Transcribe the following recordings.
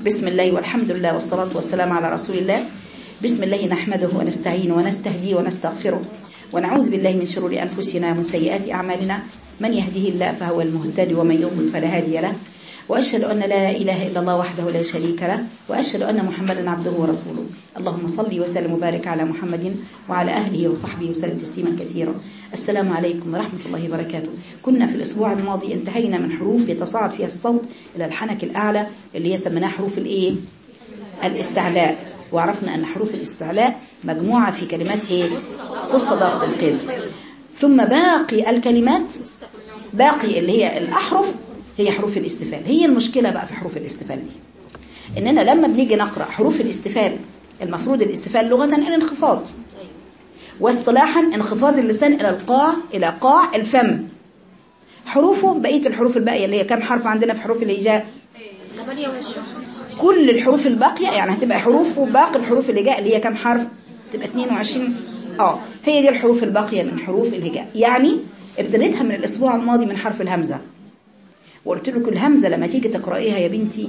بسم الله والحمد لله والصلاة والسلام على رسول الله بسم الله نحمده ونستعين ونستهديه ونستغفره ونعوذ بالله من شرور أنفسنا ومن سيئات أعمالنا من يهده الله فهو المهتدي ومن يضلل فلا هادي له وأشهد أن لا إله إلا الله وحده لا شريك له وأشهد أن محمدا عبده ورسوله اللهم صل وسلم وبارك على محمد وعلى أهله وصحبه وسلم تسليما كثيرا السلام عليكم ورحمة الله وبركاته كنا في الأسبوع الماضي انتهينا من حروف يتصاعد فيها الصوت إلى الحنك الأعلى اللي هي سميناها حروف الإيه الاستعلاء وعرفنا أن حروف الاستعلاء مجموعة في كلمات إيه قصة ضغط القلب ثم باقي الكلمات باقي اللي هي الأحرف هي حروف الاستفال هي المشكلة بقى في حروف الاستفال دي إننا لما بنيجي نقرأ حروف الاستفال المفروض الاستفال لغة الانخفاض واصطلاحا انخفاض اللسان إلى القاع إلى قاع الفم حروفه بقية الحروف الباقية اللي هي كم حرف عندنا في حروف الهجاء كل الحروف الباقية يعني هتبقى حروف وباقي الحروف اللي جاء اللي هي كم حرف تبقى 22 اه هي دي الحروف الباقية من حروف الهجاء يعني ابتديتها من الاسبوع الماضي من حرف الهمزة وقلت لك الهمزة لما تيجي تقرأيها يا بنتي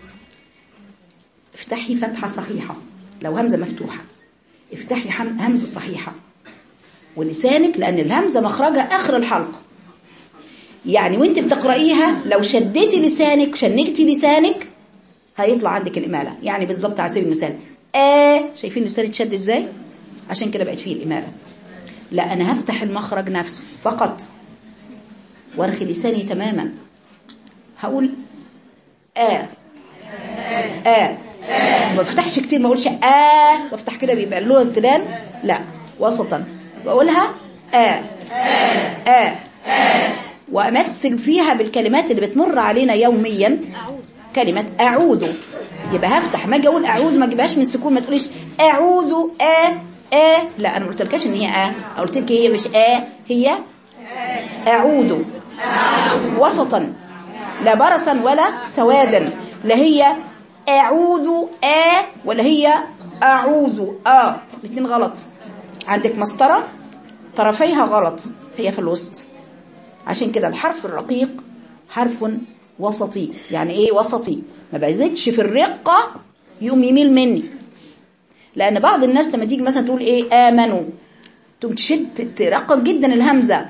افتحي فتحة صحيحة لو همزة مفتوحة افتحي همزة صحيحة ولسانك لأن الهمزة مخرجها آخر الحلق يعني وانت بتقرأيها لو شديتي لسانك شنجتي لسانك هيطلع عندك الإمالة يعني بالظبط على سبيل المثال آه شايفين لساني اتشد ازاي عشان كده بقت فيه الإمالة لا أنا هفتح المخرج نفسه فقط وارخي لساني تماما هقول آه آه ما بفتحش كتير ما اقولش آه وافتح كده بيبقى اللغة استدلال لا وسطا بقولها آه آه وأمثل فيها بالكلمات اللي بتمر علينا يوميا كلمة أعوذ يبقى هفتح ما اجي اقول أعوذ ما اجيبهاش من سكون ما تقوليش أعوذ آه آه لا أنا ما قلتلكاش إن هي آه قلت لك هي مش آه هي أعوذ وسطا لا برصا ولا سوادا لا هي أعوذ آ ولا هي أعوذ آ الاثنين غلط عندك مسطرة طرفيها غلط هي في الوسط عشان كده الحرف الرقيق حرف وسطي يعني ايه وسطي ما بزيدش في الرقة يقوم يميل مني لأن بعض الناس لما تيجي مثلا تقول ايه آمنوا تقوم تشد ترقق جدا الهمزة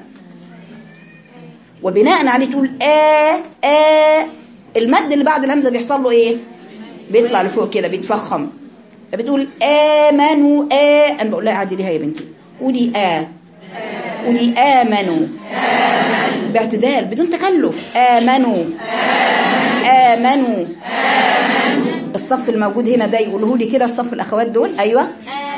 وبناء عليه تقول آ آ المد اللي بعد الهمزة بيحصل له ايه بيطلع لفوق كده بيتفخم بتقول آمنوا آ أنا بقول لها عدليها يا بنتي قولي آ قولي آمنوا باعتدال بدون تكلف آمنوا آمنوا الصف الموجود هنا ده يقوله لي كده الصف الأخوات دول أيوة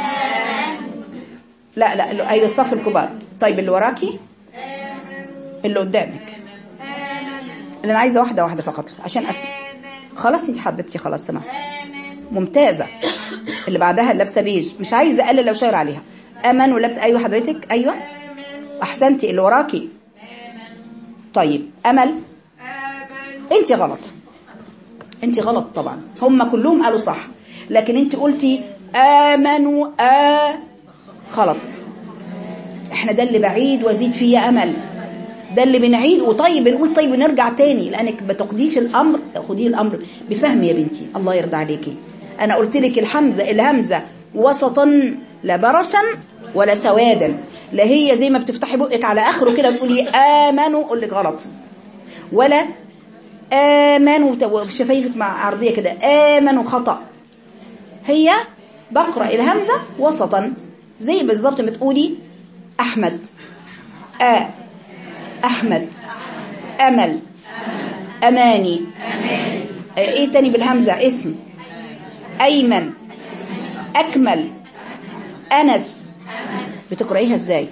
لا لا أيوة الصف الكبار طيب اللي وراكي اللي قدامك اللي أنا عايزة واحدة واحدة فقط عشان أسمع خلاص انت حبيبتي خلاص سمع ممتازة اللي بعدها لابسه بيج مش عايزه اقلل لو شاور عليها امن ولابسه ايوه حضرتك ايوه احسنتي اللي وراكي طيب امل انت غلط انت غلط طبعا هم كلهم قالوا صح لكن انت قلتي امنوا آ غلط احنا ده اللي بعيد وازيد فيه امل ده اللي بنعيد وطيب بنقول طيب ونرجع تاني لانك بتقضيش الامر خدي الامر بفهم يا بنتي الله يرضى عليكي انا قلت لك الحمزه الهمزه وسطا لا برصا ولا سوادا لا هي زي ما بتفتحي بقك على اخره كده بتقولي امنوا اقول لك غلط ولا امنوا شفايفك مع عرضيه كده امنوا خطا هي بقرا الهمزه وسطا زي بالظبط ما تقولي احمد آ أحمد أمل أماني إيه تاني بالهمزة اسم أيمن أكمل أنس بتقرأيها إزاي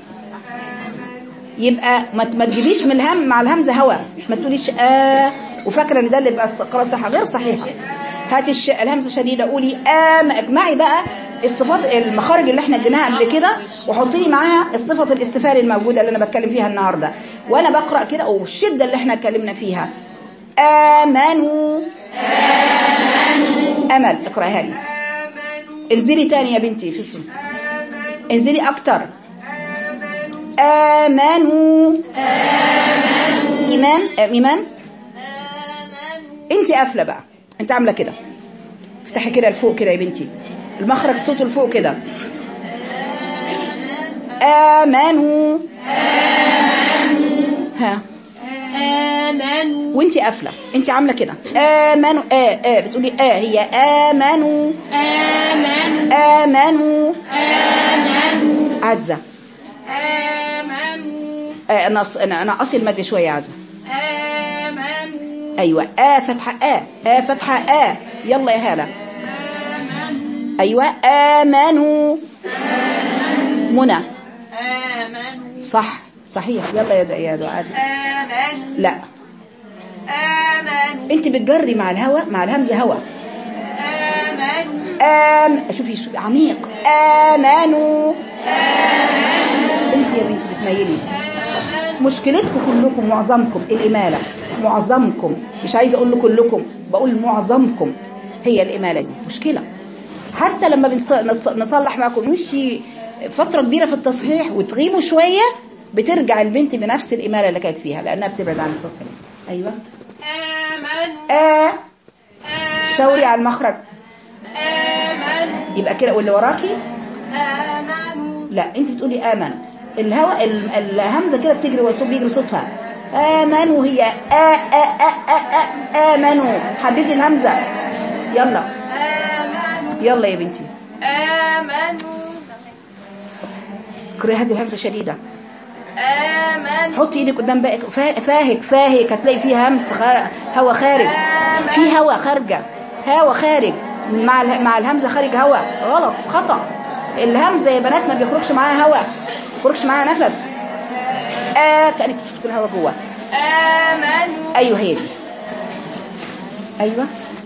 يبقى ما تجيبيش من الهم مع الهمزة هوا ما تقوليش آه وفاكرة ان ده اللي يبقى القراءة صح غير صحيحة هاتي الش... الهمزة شديدة قولي آم اجمعي بقى الصفات المخارج اللي احنا اديناها قبل كده وحطي لي معاها الصفة الاستفال الموجودة اللي انا بتكلم فيها النهاردة وانا بقرأ كده والشدة اللي احنا اتكلمنا فيها آمنوا آمنوا أمل اقرأها لي انزلي تاني يا بنتي في السن انزلي اكتر آمنوا إيمان آه، إيمان أنت قافلة بقى أنت عاملة كده افتحي كده لفوق كده يا بنتي المخرج صوته لفوق كده آمنوا ها آمنوا وانتي قافله انتي عامله كده آمنوا آه آه بتقولي آه هي آمنوا آمنوا آمنوا عزة آمنوا آه انا أص- انا انا اصل المد شويه يا عزة آمنوا ايوه آه فتحه آه آه فتحه آه يلا يا هاله ايوه آمنوا منى آمنوا صح صحيح يلا يا د- يا دعاء آمنوا لا آمنوا انت بتجري مع الهواء مع الهمزه هواء آمنوا آم شوفي شوفي عميق آمنوا انت يا بنتي بتميلي مشكلتكم كلكم معظمكم الإمالة معظمكم مش عايزة أقول له كلكم بقول معظمكم هي الإمالة دي مشكلة حتى لما بنص- نص- نصلح معكم نمشي فترة كبيرة في التصحيح وتغيبوا شوية بترجع البنت بنفس الإمالة اللي كانت فيها لأنها بتبعد عن التصحيح أيوة آمنوا آه شاوري على المخرج آمنوا يبقى كده واللي وراكي آمنوا لا انت بتقولي امن الهواء ال- الهمزه كده بتجري والصوت بيجري صوتها امنوا هي آ آ آ آ آ امنوا حددي الهمزه يلا آمنوا يلا يا بنتي آمنوا كرهي هاتي الهمزه شديده آمنوا حطي ايدك قدام بقك فا- فاهك فاهك هتلاقي فيها همس خار... هوا خارج في هوا خارجه هوا خارج مع اله- مع الهمزه خارج هوا غلط خطا الهمزه يا بنات ما بيخرجش معاها هوا ما بيخرجش معاها نفس آه كانك شفت الهوا جوه آمنوا ايوه هي دي ايوه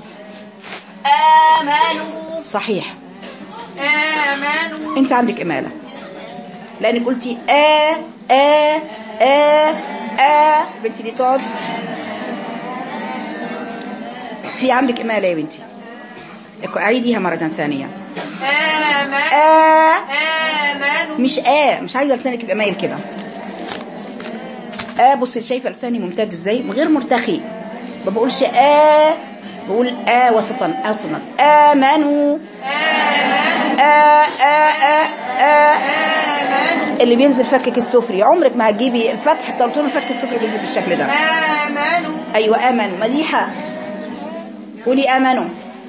آمنوا صحيح آمنوا انت عندك اماله لانك قلتي آ آ آ آ بنتي دي تقعد في عندك اماله يا بنتي اعيديها مره ثانيه آمنوا آ آمنوا مش آ مش عايزه لسانك يبقى مايل كده آ بصي شايفه لساني ممتد ازاي غير مرتخي ما بقولش آ بقول آ وسطا اصلا آمنوا آ آ آ آ اللي بينزل فكك السفلي عمرك ما هتجيبي الفتح طول طول الفك السفلي بينزل بالشكل ده آمنوا ايوه امنوا مديحه قولي امنوا آمنوا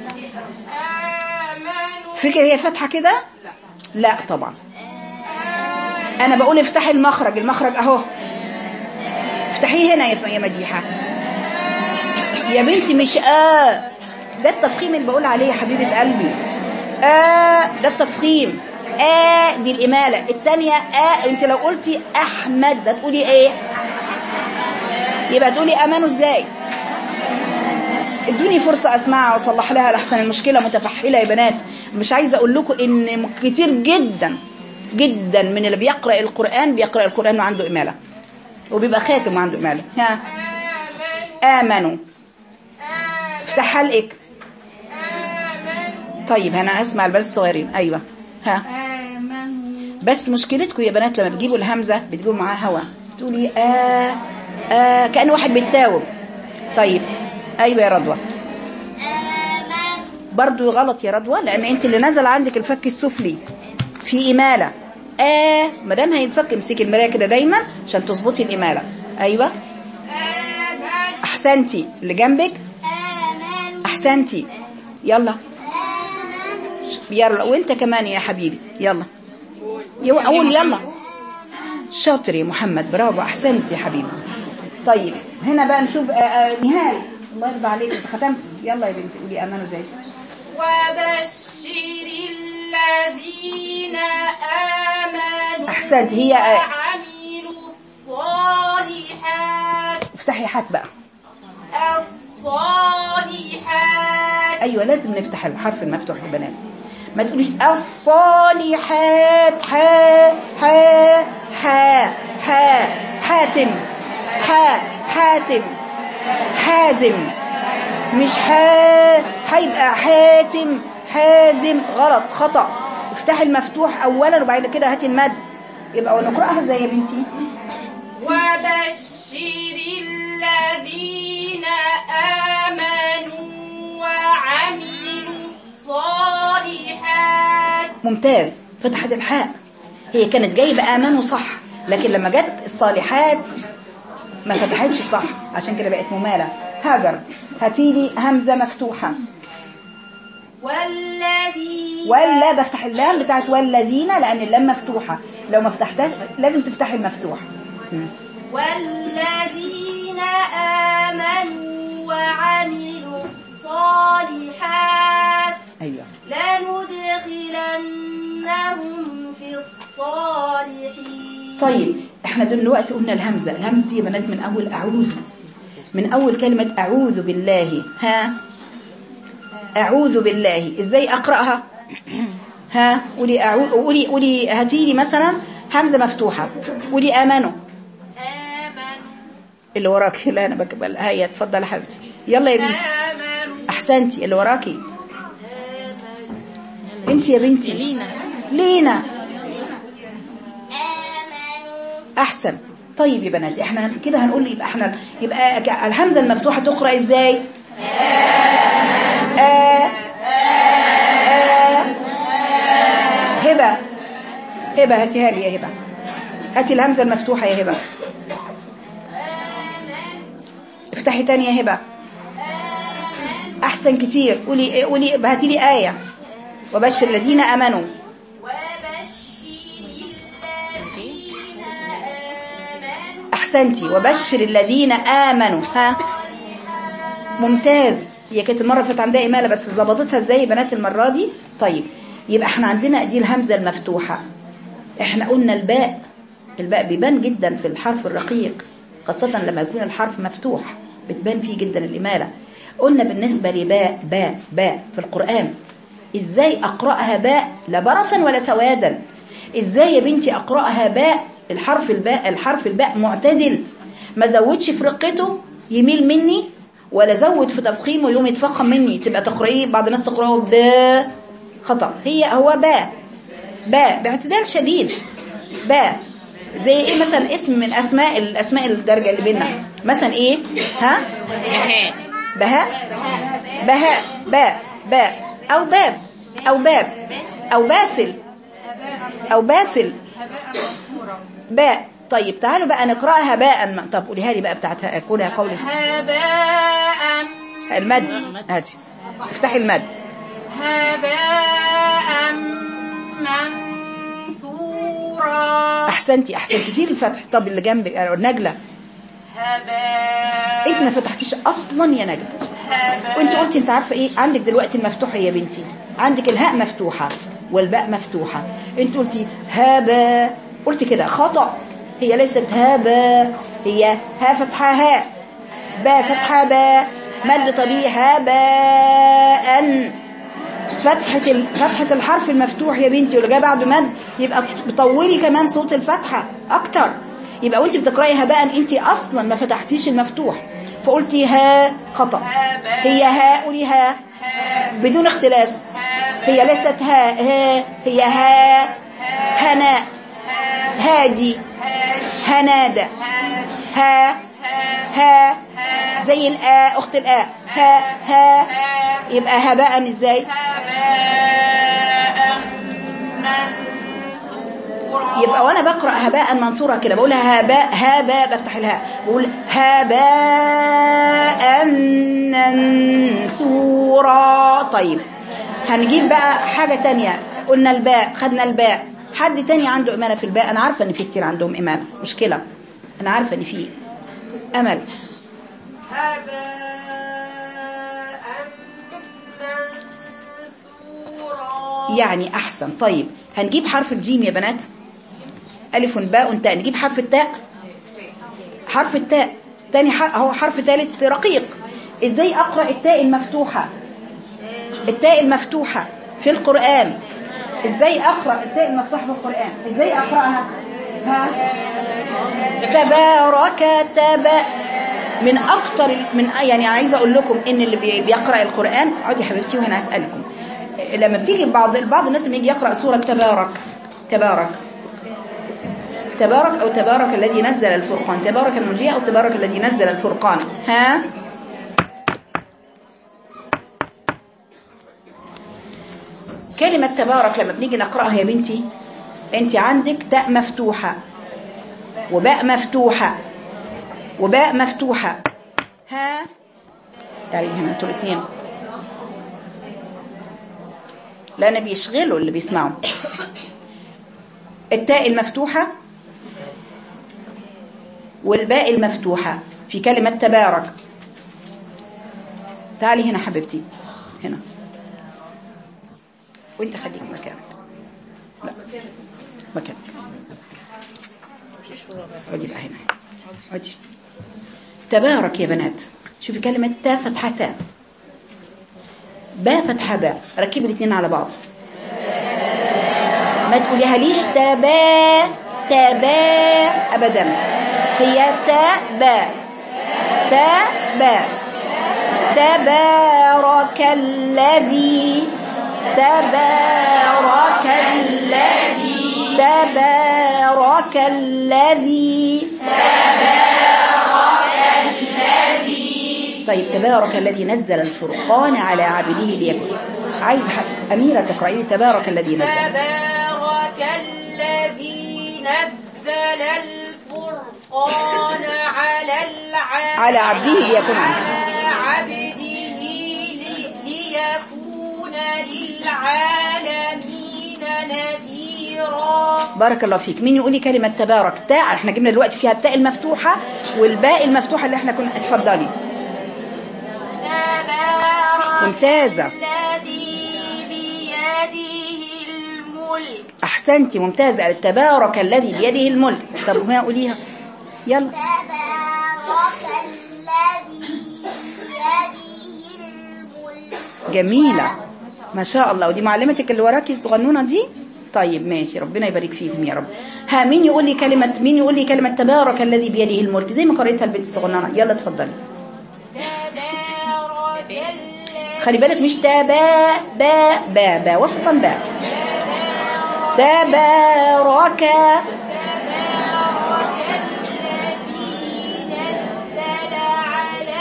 فكر هي فتحه كده لا طبعا انا بقول افتحي المخرج المخرج اهو افتحيه هنا يا يا مديحه يا بنتي مش اه ده التفخيم اللي بقول عليه يا حبيبه قلبي اه ده التفخيم اه دي الاماله الثانيه اه انت لو قلتي احمد ده تقولي ايه يبقى تقولي امانه ازاي ادوني فرصة اسمعها واصلح لها لحسن المشكلة متفحلة يا بنات مش عايزة اقول لكم ان كتير جدا جدا من اللي بيقرأ القرآن بيقرأ القرآن وعنده إمالة وبيبقى خاتم وعنده إمالة ها آمنوا افتح حلقك طيب انا هسمع البنات الصغيرين ايوه ها آمنوا بس مشكلتكم يا بنات لما بتجيبوا الهمزة بتجيبوا معاها هوا تقولي آه آه كأن واحد بيتاوب طيب أيوة يا رضوى برضو غلط يا رضوى لأن أنت اللي نزل عندك الفك السفلي في إمالة آه ما دام هينفك امسكي المراية كده دايما عشان تظبطي الإمالة أيوة أحسنتي اللي جنبك أحسنتي يلا يلا وانت كمان يا حبيبي يلا يو اقول يلا شاطر يا محمد برافو احسنت يا حبيبي طيب هنا بقى نشوف آه، آه، نهال الله يرضى عليك انت ختمت يلا يا بنتي قولي امانه ازاي وبشر الذين آمنوا أحسنت، هي- وعملوا الصالحات افتحي حات بقى الصالحات ايوه لازم نفتح الحرف المفتوح يا بنات ما تقوليش الصالحات حا حا حا حا حاتم حا حاتم حازم مش حا هيبقى حاتم حازم غلط خطأ افتحي المفتوح اولا وبعد كده هاتي المد يبقى ونقراها ازاي يا بنتي وبشر الذين آمنوا وعملوا ممتاز فتحت الحاء هي كانت جايبة آمنوا صح لكن لما جت الصالحات ما فتحتش صح عشان كده بقت ممالة هاجر هاتيلي همزة مفتوحة والذي ولا بفتح اللام بتاعت والذين لأن اللام مفتوحة لو ما فتحتهاش لازم تفتحي المفتوح مم. والذين آمنوا وعملوا الصالحات أيوة لندخلنهم في الصالحين طيب احنا دلوقتي قلنا الهمزة الهمزة دي يا بنات من أول أعوذ من أول كلمة أعوذ بالله ها أعوذ بالله إزاي أقرأها ها قولي أعوذ قولي قولي هاتيلي مثلا همزة مفتوحة قولي آمنوا آمنوا اللي وراكي لا أنا بقبل هيا اتفضل يا حبيبتي يلا يا بنتي آمنوا أحسنتي اللي وراكي انت يا بنتي لينا لينا آمنوا احسن طيب يا بنات احنا كده هنقول يبقى احنا يبقى ك- الهمزه المفتوحه تقرا ازاي آه آه هبه هبه هاتيها لي يا هبه هاتي الهمزه المفتوحه يا هبه افتحي تاني يا هبه احسن كتير قولي قولي هاتي لي ايه وبشر الذين امنوا وبشر الذين آمنوا احسنتي وبشر الذين امنوا ها ممتاز هي كانت المره اللي فاتت عندها اماله بس ظبطتها ازاي يا بنات المره دي طيب يبقى احنا عندنا دي الهمزه المفتوحه احنا قلنا الباء الباء بيبان جدا في الحرف الرقيق خاصه لما يكون الحرف مفتوح بتبان فيه جدا الاماله قلنا بالنسبه لباء باء باء في القران ازاي اقراها باء لا برصا ولا سوادا ازاي يا بنتي اقراها باء الحرف الباء الحرف الباء معتدل ما زودش في رقته يميل مني ولا زود في تفخيمه يوم يتفخم مني تبقى تقرأيه بعض الناس تقرأه باء خطأ هي هو باء باء باعتدال شديد باء زي ايه مثلا اسم من اسماء الاسماء الدرجه اللي بيننا مثلا ايه ها بهاء بهاء بهاء باء باء او باب او باب او باسل او باسل باء طيب تعالوا بقى نقراها باء طب قوليها لي بقى بتاعتها قولها قولي هباء المد هاتي افتحي المد هباء منثورا احسنتي احسن كتير الفتح طب اللي جنبك آه، نجله هباء انت ما فتحتيش اصلا يا نجله هباء وانت قلتي انت عارفه ايه عندك دلوقتي المفتوحه يا بنتي عندك الهاء مفتوحه والباء مفتوحه انت قلتي هابا قلت كده خطا هي ليست هابا هي ها فتحه هاء باء فتحه باء مد طبيعي هاباء فتحة ال- فتحة الحرف المفتوح يا بنتي واللي جاي بعده مد يبقى بطولي كمان صوت الفتحة أكتر يبقى وانت بتقرأي هباء انت أصلا ما فتحتيش المفتوح فقلتي ها خطأ هي ها قولي ها بدون اختلاس هي ليست ها ها هي ها هناء هادي هنادى ها ها زي الآ أخت الآ ها ها يبقى هباء ازاي هباء منثورا يبقى وانا بقرا هباء منصورا كده بقولها هباء هباء بفتح الهاء بقول هباء منصورا طيب هنجيب بقى حاجة تانية قلنا الباء خدنا الباء حد تاني عنده إمانة في الباء أنا عارفة إن في كتير عندهم إمانة مشكلة أنا عارفة إن في أمل هباء منثورا يعني أحسن طيب هنجيب حرف الجيم يا بنات ألف باء تاء نجيب حرف التاء حرف التاء تاني حرف هو حرف ثالث رقيق ازاي اقرا التاء المفتوحه التاء المفتوحه في القران ازاي اقرا التاء المفتوحه في القران ازاي اقراها ها تبارك تبا من اكتر من يعني عايزه اقول لكم ان اللي بي- بيقرا القران اقعدي يا حبيبتي وهنا اسالكم لما بتيجي بعض بعض الناس لما يجي يقرا سوره تبارك تبارك تبارك أو تبارك الذي نزل الفرقان تبارك المنجي أو تبارك الذي نزل الفرقان ها كلمة تبارك لما بنيجي نقرأها يا بنتي انت عندك تاء مفتوحة وباء مفتوحة وباء مفتوحة ها تعالي هنا انتوا الاثنين لأن بيشغلوا اللي بيسمعوا التاء المفتوحة والباء المفتوحة في كلمة تبارك تعالي هنا حبيبتي هنا وانت خليك مكانك لا مكانك ودي بقى هنا ودي تبارك يا بنات شوفي كلمة تا فتحة تاء باء فتحة باء ركبي الاثنين على بعض ما تقوليها ليش تبا تبا ابدا هي تبا تبا تبارك الذي تبارك الذي تبارك الذي طيب تبارك الذي نزل الفرقان على عبده ليكون عايز حق. أميرة تقرأي لي تبارك الذي نزل تبارك الذي نزل الفرقان على العبد على عبده ليكون على عبده لي- ليكون للعالمين نذيرا بارك الله فيك مين يقول لي كلمة تبارك تاء احنا جبنا دلوقتي فيها التاء المفتوحة والباء المفتوحة اللي احنا كنا اتفضلي تبارك ممتازة الذي بيده الملك احسنتي ممتازة تبارك الذي بيده الملك طب ما قوليها يلا تبارك الذي بيده الملك جميلة ما شاء الله ودي معلمتك اللي وراكي الصغنونة دي طيب ماشي ربنا يبارك فيكم يا رب ها مين يقول لي كلمة مين يقول لي كلمة تبارك الذي بيده الملك زي ما قريتها البنت الصغننة يلا اتفضلي تبارك الذي خلي بالك مش تبا با با با وسطا با تبارك نزل على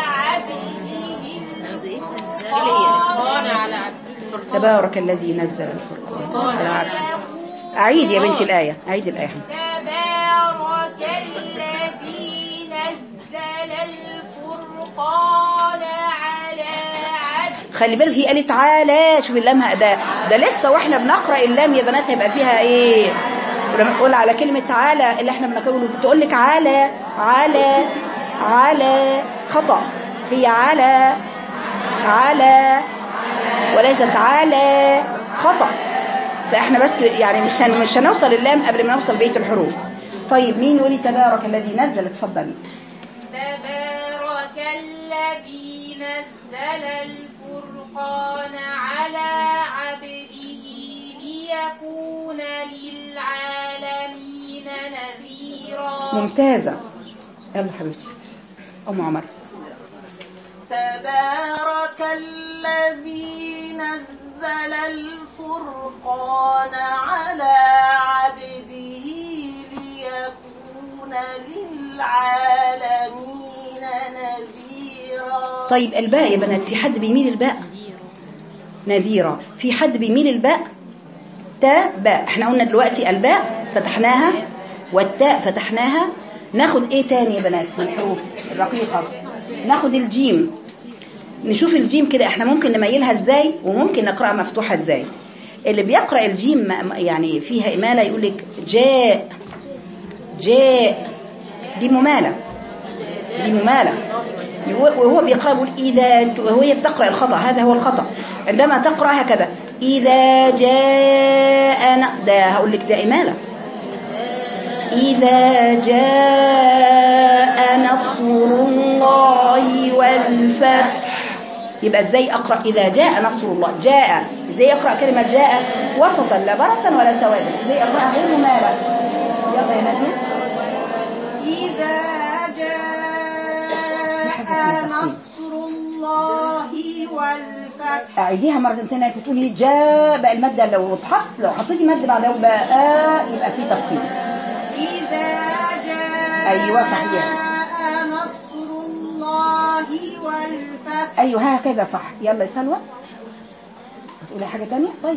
عبده تبارك الذي نزل الفرقان على عبده أعيد يا بنتي الآية أعيد الآية تبارك الذي نزل الفرقان على عبده خلي بالك هي قالت تعالى شوفي اللام ده ده لسه واحنا بنقرا اللام يا بنات هيبقى فيها ايه ولما نقول على كلمه تعالى اللي احنا بنقوله بتقول لك على على على خطا هي على على وليست على خطا فاحنا بس يعني مش هن مش هنوصل اللام قبل ما نوصل بيت الحروف طيب مين يقول لي تبارك الذي نزل اتفضلي تبارك الذي نزل الفرقان على عبده ليكون للعالمين نذيرا ممتازه يلا حبيبتي ام عمر تبارك الذي نزل الفرقان على عبده ليكون للعالمين نذيرا طيب الباء يا بنات في حد بيميل الباء نذيرة في حد بيميل الباء تاء باء احنا قلنا دلوقتي الباء فتحناها والتاء فتحناها ناخد ايه تاني يا بنات من الحروف الرقيقة ناخد الجيم نشوف الجيم كده احنا ممكن نميلها ازاي وممكن نقرأها مفتوحة ازاي اللي بيقرأ الجيم م- يعني فيها إمالة يقول لك جاء جاء دي ممالة دي ممالة وهو بيقرأ يقول إذا وهي بتقرأ الخطأ هذا هو الخطأ عندما تقرأ هكذا إذا جاء ده هقول لك ده إمالة إذا جاء نصر الله والفتح يبقى ازاي اقرا اذا جاء نصر الله جاء ازاي اقرا كلمه جاء وسطا لا برصا ولا سوادا ازاي اقراها غير ممالة يلا يا ناديه إذا جاء نصر الله والفتح اعيديها مره ثانيه تقولي جاء بقى الماده لو اتحط لو حطيتي ماده بعدها بقى يبقى في تفخيم إذا جاء أيوة صحيح. نصر الله والفتح ايوه هكذا صح يلا يا سلوى تقولي حاجة تانية طيب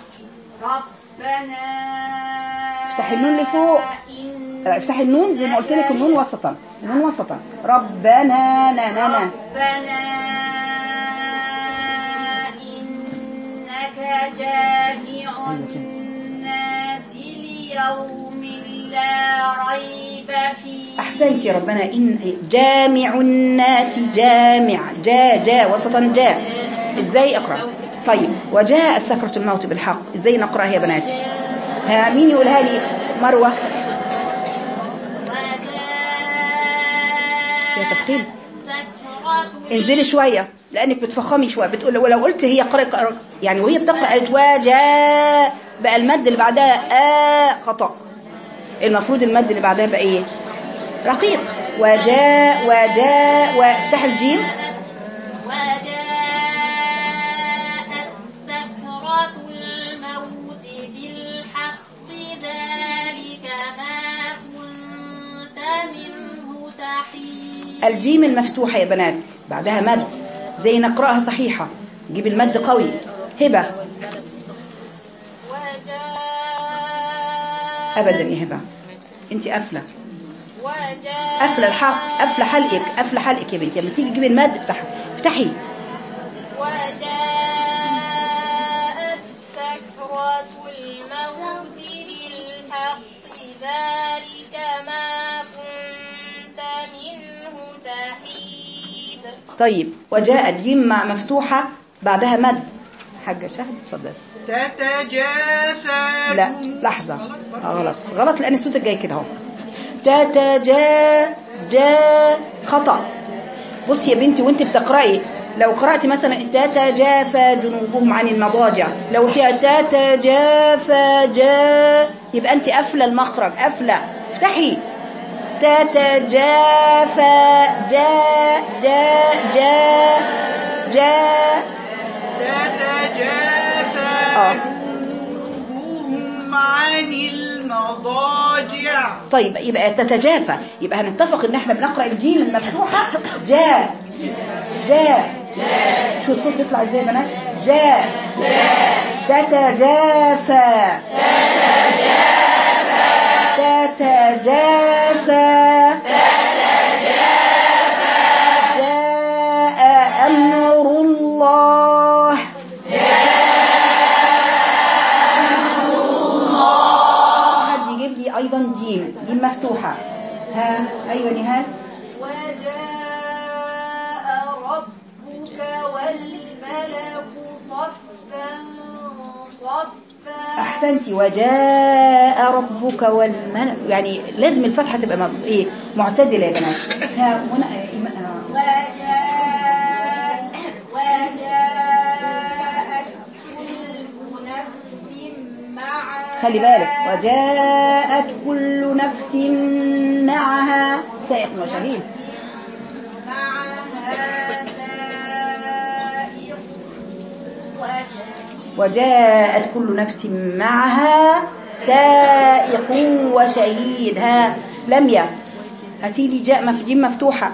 ربنا افتحي النون لفوق إن لا، افتحي النون زي ما قلت لك النون وسطا النون وسطا ربنا نا نا نا ربنا إنك جامع الناس ليوم لا ريب فيه احسنت يا ربنا ان جامع الناس جامع جا جا وسطا جا ازاي اقرا طيب وجاء سكرة الموت بالحق ازاي نقراها يا بناتي ها مين يقولها لي مروه فيها تفخيم سكرة انزلي شويه لانك بتفخمي شويه بتقول ولو قلت هي قرأ يعني وهي بتقرا قالت وجاء بقى المد اللي بعدها آ خطا المفروض المد اللي بعدها بقى ايه رقيق وجاء وجاء وافتح الجيم وجاءت سكرة الموت بالحق ذلك ما كنت منه تحيد الجيم المفتوحة يا بنات بعدها مد زي نقرأها صحيحة جيب المد قوي هبة وجاء أبدا يا هبة انت قافلة وجاء قافلة الحق قافلة حلقك قافلة حلقك يا بنتي لما تيجي تجيبي المد افتحي افتحي وجاءت سكرة الموت بالحق ذلك ما كنت منه تحيد طيب وجاء الجيم مع مفتوحة بعدها مد حاجة شهد اتفضل تتجافى لا لحظة آه، غلط غلط لأن الصوت الجاي كده اهو تتجا جا خطأ بصي يا بنتي وانت بتقرأي لو قرأت مثلا تتجافى جنوبهم عن المضاجع لو فيها تتجافى جا يبقى انت قافلة المخرج قافلة افتحي تتجافى جا جا جا جا تتجافى آه. جنوبهم عن المضاجع طيب يبقى تتجافى يبقى هنتفق ان احنا بنقرا الجيم المفتوحه جاء جاء شو الصوت بيطلع ازاي يا بنات جاء تتجافى تتجافى جاء امر الله حد يجيب لي ايضا جيم جيم مفتوحه ها ايوه نهال وجاء ربك والملك صفا صفا احسنتي وجاء ربك والملك يعني لازم الفتحه تبقى مب- ايه معتدله يا بنات ها هنا آه، آه. وجاء وجاءت كل نفس معها خلي بالك وجاءت كل نفس معها سائق وشهيد معها سائق وشهيد وجاءت كل نفس معها سائق وشهيد ها لميا هاتي لي جاء مف- جيم مفتوحه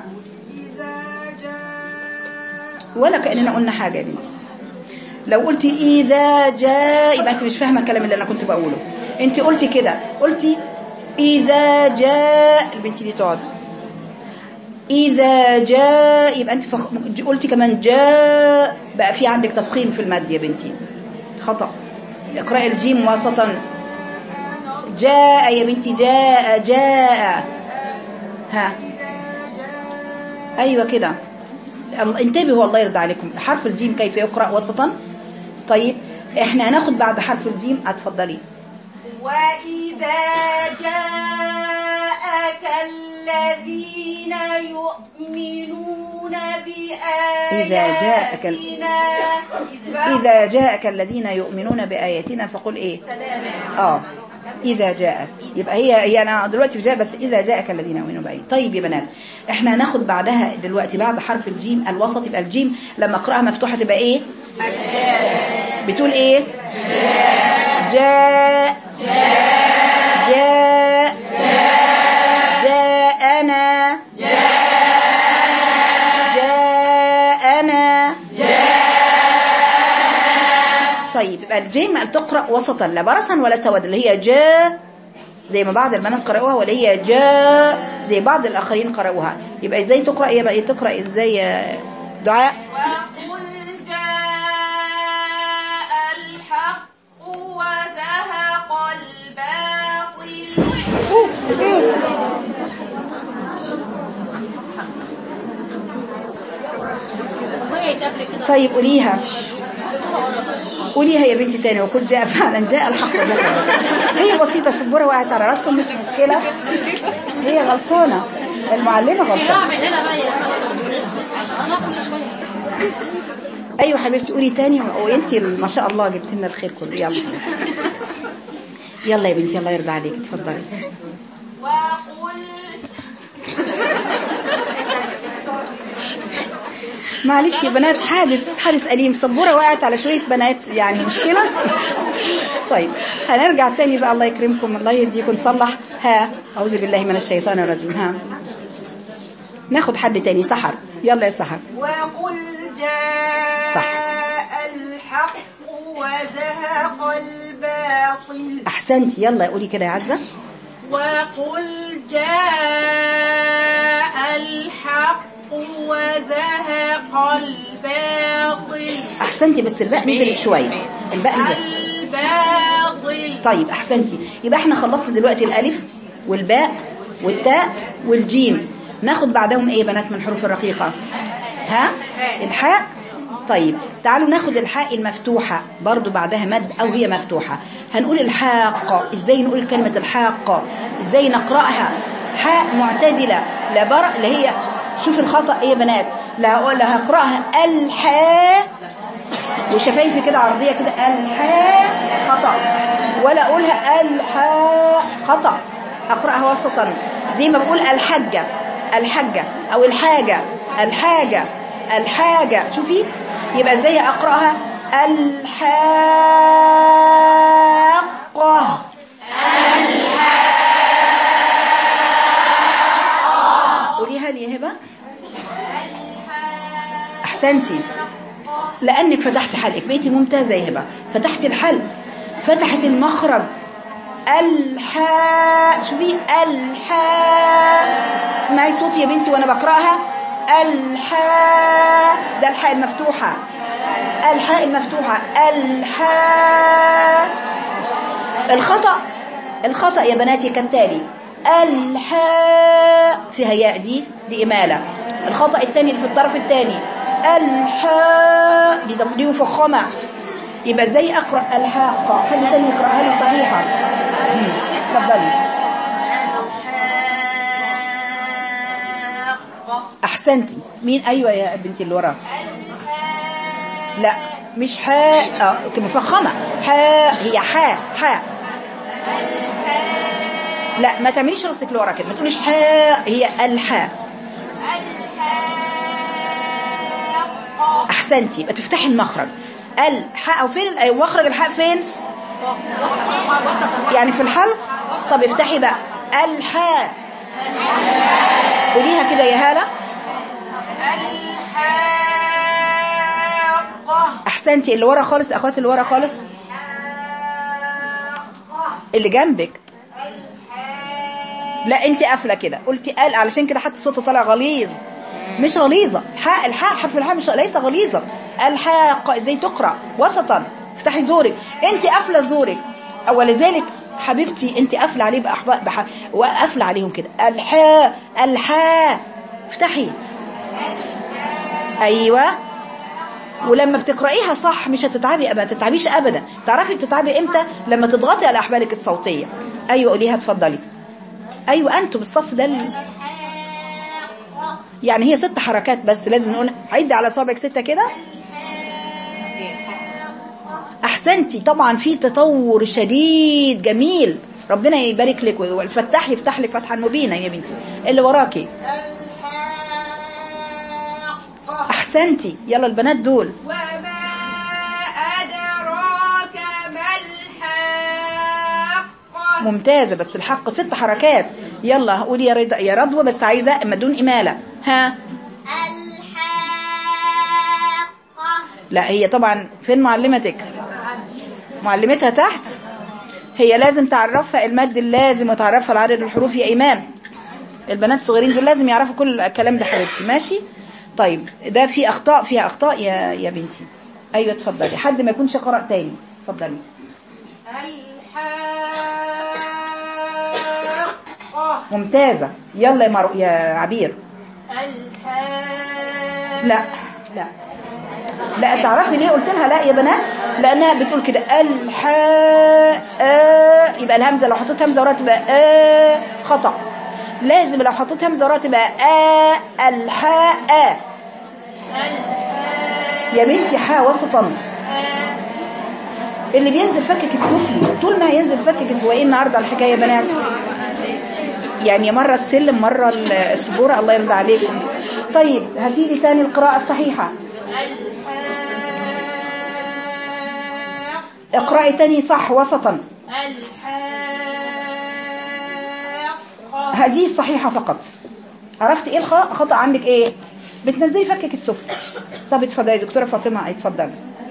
ولا كأننا قلنا حاجة يا بنتي لو قلتي إذا جاء يبقى أنت مش فاهمة الكلام اللي أنا كنت بقوله أنت قلتي كده قلتي إذا جاء البنت دي تقعد إذا جاء يبقى أنت فخ... قلتي كمان جاء بقى في عندك تفخيم في المد يا بنتي خطأ اقرأي الجيم وسطا جاء يا بنتي جاء جاء ها أيوة كده الله- انتبهوا الله يرضى عليكم حرف الجيم كيف يقرأ وسطا طيب احنا هناخد بعد حرف الجيم اتفضلي وإذا جاءك الذين يؤمنون بآياتنا إذا جاءك ال- إذا جاءك الذين يؤمنون بآياتنا فقل إيه آه إذا جاءك يبقى هي هي أنا دلوقتي في جاء بس إذا جاءك الذين يؤمنون بآياتنا طيب يا بنات إحنا هناخد بعدها دلوقتي بعد حرف الجيم الوسط يبقى الجيم لما أقرأها مفتوحة تبقى إيه بتقول إيه جاء جاء جاءنا جاءنا طيب يبقى الجيم تقرأ وسطا لا برصا ولا سودا اللي هي جاء زي ما بعض البنات قرأوها ولا هي جاء زي بعض الآخرين قرأوها يبقى ازاي تقرأ يبقى تقرأ ازاي يا دعاء وقل جاء الحق وزهق الباطل طيب قوليها قوليها يا بنتي تاني وكل جاء فعلا جاء الحق وزهق هي بسيطة سبورة وقعت على راسهم مش مشكلة هي غلطانة المعلمة غلطانة ايوه حبيبتي قولي تاني وانتي ما شاء الله جبت لنا الخير كله يلا يلا يا بنتي الله يرضى عليك اتفضلي وقل معلش يا بنات حادث حادث أليم سبورة وقعت على شوية بنات يعني مشكلة طيب هنرجع تاني بقى الله يكرمكم الله يهديكم صلح ها أعوذ بالله من الشيطان الرجيم ها ناخد حد تاني سحر يلا يا سحر وقل جاء صح. الحق وزهق الباطل أحسنتي يلا قولي كده يا عزة وقل جاء الحق وزهق الباطل أحسنتي بس الباء نزلت شوية الباء نزلت الباطل طيب أحسنتي يبقى احنا خلصنا دلوقتي الألف والباء والتاء والجيم ناخد بعدهم ايه يا بنات من الحروف الرقيقة ها الحاء طيب تعالوا ناخد الحاء المفتوحة برضو بعدها مد أو هي مفتوحة هنقول الحاق ازاي نقول كلمة الحاق ازاي نقرأها حاء معتدلة لا برأ اللي هي شوف الخطأ ايه يا بنات لا هقول لا هقرأها الحاء وشفايفي كده عرضية كده الحاء خطأ ولا أقولها الحاء خطأ أقرأها وسطا زي ما بقول الحجة الحجة أو الحاجة الحاجة الحاجة شوفي يبقى ازاي أقرأها الحاقة قوليها لي يا هبة أحسنتي لأنك فتحت حلقك بقيتي ممتازة يا هبة فتحت الحلق فتحت المخرج الحاء شوفي الحاء اسمعي صوتي يا بنتي وانا بقراها الحاء ده الحاء المفتوحة الحاء المفتوحة الحاء الخطأ الخطأ يا بناتي كالتالي الحاء فيها ياء دي دي إمالة الخطأ الثاني اللي في الطرف الثاني الحاء دي دي مفخمة يبقى ازاي اقرا الحاقه حد تاني يقراها لي صحيحه مم. اتفضلي احسنتي مين ايوه يا بنتي اللي ورا لا مش حاء اه أوكي، مفخمه حاء هي حاء حاء لا ما تعمليش راسك لورا كده ما تقوليش حاء هي الحاء احسنتي يبقى تفتحي المخرج الحاء او فين ال- مخرج الحاء فين يعني في الحلق طب افتحي بقى الحاء قوليها كده يا هاله الحاقة احسنتي اللي ورا خالص اخواتي اللي ورا خالص اللي جنبك لا انت قافله كده قلتي قال علشان كده حتى صوته طالع غليظ مش غليظه حاء الحاء حرف الحاء مش ليس غليظه الحاقه ازاي تقرا وسطا افتحي زورك انت قافله زورك او لذلك حبيبتي انت قافله عليه باحباب بح... وقافله عليهم كده الحاء الحاء افتحي ايوه ولما بتقرأيها صح مش هتتعبي أبدا تتعبيش أبدا تعرفي بتتعبي إمتى لما تضغطي على أحبالك الصوتية أيوة قوليها اتفضلي أيوة أنتوا بالصف ده ال- يعني هي ست حركات بس لازم نقول عدي على صابعك ستة كده أحسنتي طبعا في تطور شديد جميل ربنا يبارك لك والفتاح يفتح لك فتحا مبينا يا بنتي اللي وراكي الحاقة أحسنتي يلا البنات دول وما أدراك ما الحاقة ممتازة بس الحق ست حركات يلا قولي يا رضا يا رضوى بس عايزة اما دون إمالة ها الحاقة لا هي طبعا فين معلمتك معلمتها تحت هي لازم تعرفها المد اللازم وتعرفها العدد الحروف يا إيمان البنات الصغيرين دول لازم يعرفوا كل الكلام ده حبيبتي ماشي طيب ده في أخطاء فيها أخطاء يا يا بنتي أيوة اتفضلي حد ما يكونش قرأ تاني اتفضلي الحاقة ممتازة يلا يا مرو يا عبير الحاقة لا لا لا تعرفي ليه قلت لها لا يا بنات لانها بتقول كده الحاء آه يبقى الهمزه لو حطيت همزه وراها تبقى آه خطا لازم لو حطيت همزه وراها تبقى آه الحاء آه. يا بنتي حاء وسطا اللي بينزل فكك السفلي طول ما هينزل فكك السفلي وايه النهارده الحكايه يا بنات يعني مرة السلم مرة السبورة الله يرضى عليكم طيب هاتي لي تاني القراءة الصحيحة اقرأي تاني صح وسطا هذه الصحيحة فقط عرفت ايه الخطأ خطأ عندك ايه بتنزلي فكك السفلى طب اتفضلي دكتورة فاطمة اتفضلي